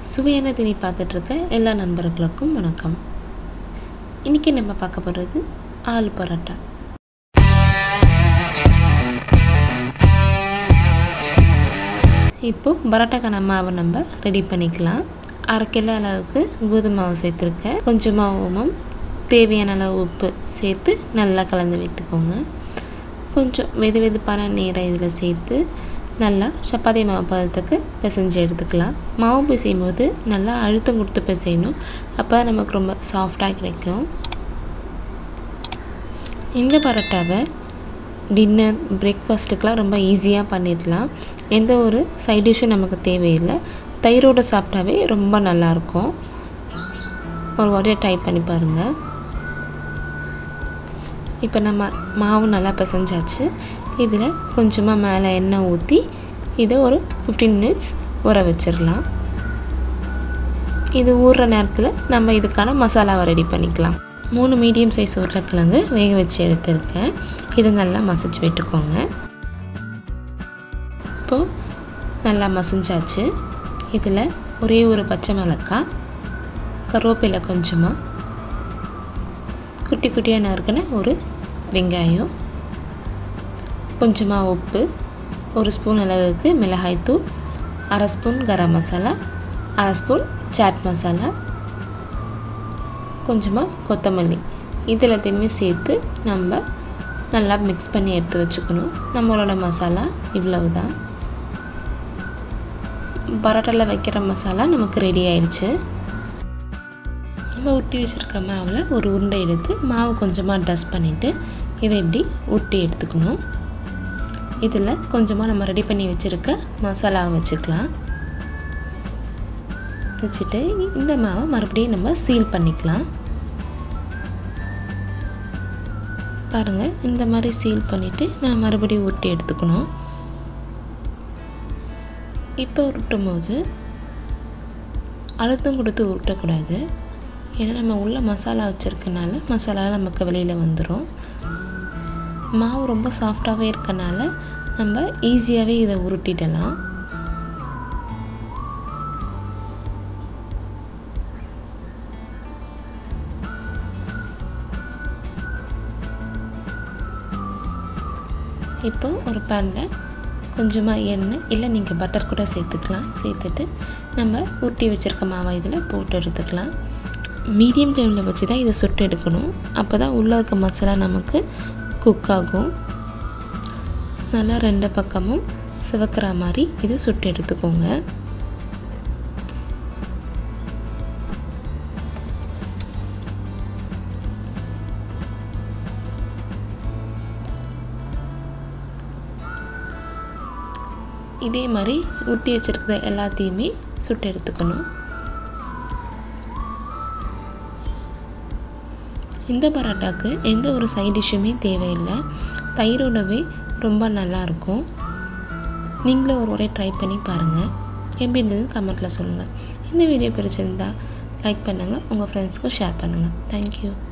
சுவையான திணி பார்த்துட்ருக்க எல்லா நண்பர்களுக்கும் வணக்கம் இன்றைக்கி நம்ம பார்க்க போகிறது ஆலு பரோட்டா இப்போது பரோட்டாக்கான மாவை நம்ம ரெடி பண்ணிக்கலாம் அரை கிலோ அளவுக்கு கோதுமை மாவு சேர்த்துருக்கேன் கொஞ்சமாக ஓமம் தேவையான அளவு உப்பு சேர்த்து நல்லா கலந்து வைத்துக்கோங்க கொஞ்சம் வெது வெதுப்பான நீரை இதில் சேர்த்து நல்லா சப்பாத்தி மாவு பதத்துக்கு பிசைஞ்சு எடுத்துக்கலாம் மாவு பிசையும் போது நல்லா அழுத்தம் கொடுத்து பிசையணும் அப்போ தான் நமக்கு ரொம்ப சாஃப்டாக கிடைக்கும் இந்த பரோட்டாவை டின்னர் பிரேக்ஃபாஸ்ட்டுக்கெலாம் ரொம்ப ஈஸியாக பண்ணிடலாம் எந்த ஒரு சைட் டிஷ்ஷும் நமக்கு தேவையில்லை தயிரோடு சாப்பிட்டாவே ரொம்ப நல்லாயிருக்கும் ஒரு வாட்டியை ட்ரை பண்ணி பாருங்கள் இப்போ நம்ம மாவு நல்லா பிசைஞ்சாச்சு இதில் கொஞ்சமாக மேலே எண்ணெய் ஊற்றி இதை ஒரு ஃபிஃப்டீன் மினிட்ஸ் ஊற வச்சிடலாம் இது ஊறுற நேரத்தில் நம்ம இதுக்கான மசாலாவை ரெடி பண்ணிக்கலாம் மூணு மீடியம் சைஸ் உருளைக்கிழங்கு வேக வச்சு எடுத்துருக்கேன் இதை நல்லா மசிச்சு விட்டுக்கோங்க இப்போது நல்லா மசிஞ்சாச்சு இதில் ஒரே ஒரு பச்சை மிளகாய் கருவேப்பிலை கொஞ்சமாக குட்டி குட்டியாக நறுக்கின ஒரு வெங்காயம் கொஞ்சமாக உப்பு ஒரு ஸ்பூன் அளவுக்கு மிளகாய்த்தூள் அரை ஸ்பூன் கரம் மசாலா அரை ஸ்பூன் சாட் மசாலா கொஞ்சமாக கொத்தமல்லி இது எல்லாத்தையுமே சேர்த்து நம்ம நல்லா மிக்ஸ் பண்ணி எடுத்து வச்சுக்கணும் நம்மளோட மசாலா இவ்வளவு தான் பரோட்டாவில் வைக்கிற மசாலா நமக்கு ரெடி ஆயிடுச்சு நம்ம உருட்டி வச்சுருக்க மாவில் ஒரு உருண்டை எடுத்து மாவு கொஞ்சமாக டஸ்ட் பண்ணிவிட்டு இதை இப்படி உருட்டி எடுத்துக்கணும் இதில் கொஞ்சமாக நம்ம ரெடி பண்ணி வச்சுருக்க மசாலாவை வச்சுக்கலாம் வச்சுட்டு இந்த மாவை மறுபடியும் நம்ம சீல் பண்ணிக்கலாம் பாருங்கள் இந்த மாதிரி சீல் பண்ணிவிட்டு நான் மறுபடியும் உருட்டி எடுத்துக்கணும் இப்போ உருட்டும் போது அழுத்தம் கொடுத்து உருட்டக்கூடாது ஏன்னா நம்ம உள்ள மசாலா வச்சுருக்கனால மசாலா நமக்கு வெளியில் வந்துடும் மாவு ரொம்ப சாஃப்டாகவே இருக்கனால நம்ம ஈஸியாகவே இதை உருட்டிடலாம் இப்போ ஒரு பேனில் கொஞ்சமாக எண்ணெய் இல்லை நீங்கள் பட்டர் கூட சேர்த்துக்கலாம் சேர்த்துட்டு நம்ம உருட்டி வச்சுருக்க மாவை இதில் போட்டு எடுத்துக்கலாம் மீடியம் ஃப்ளேமில் வச்சு தான் இதை சுட்டு எடுக்கணும் அப்போ தான் உள்ளே இருக்க மசாலா நமக்கு குக் ஆகும் நல்லா ரெண்டு பக்கமும் சிவக்கிற மாதிரி இதை சுட்டு எடுத்துக்கோங்க இதே மாதிரி ஊட்டி வச்சுருக்கிற எல்லாத்தையுமே சுட்டு எடுத்துக்கணும் இந்த பரோட்டாக்கு எந்த ஒரு சைட் டிஷ்ஷுமே தேவையில்லை தயிரோடவே ரொம்ப நல்லாயிருக்கும் நீங்களும் ஒரு முறை ட்ரை பண்ணி பாருங்கள் எப்படி இருந்தது கமெண்ட்டில் சொல்லுங்கள் இந்த வீடியோ பிடிச்சிருந்தா லைக் பண்ணுங்கள் உங்கள் ஃப்ரெண்ட்ஸ்க்கும் ஷேர் பண்ணுங்கள் தேங்க்யூ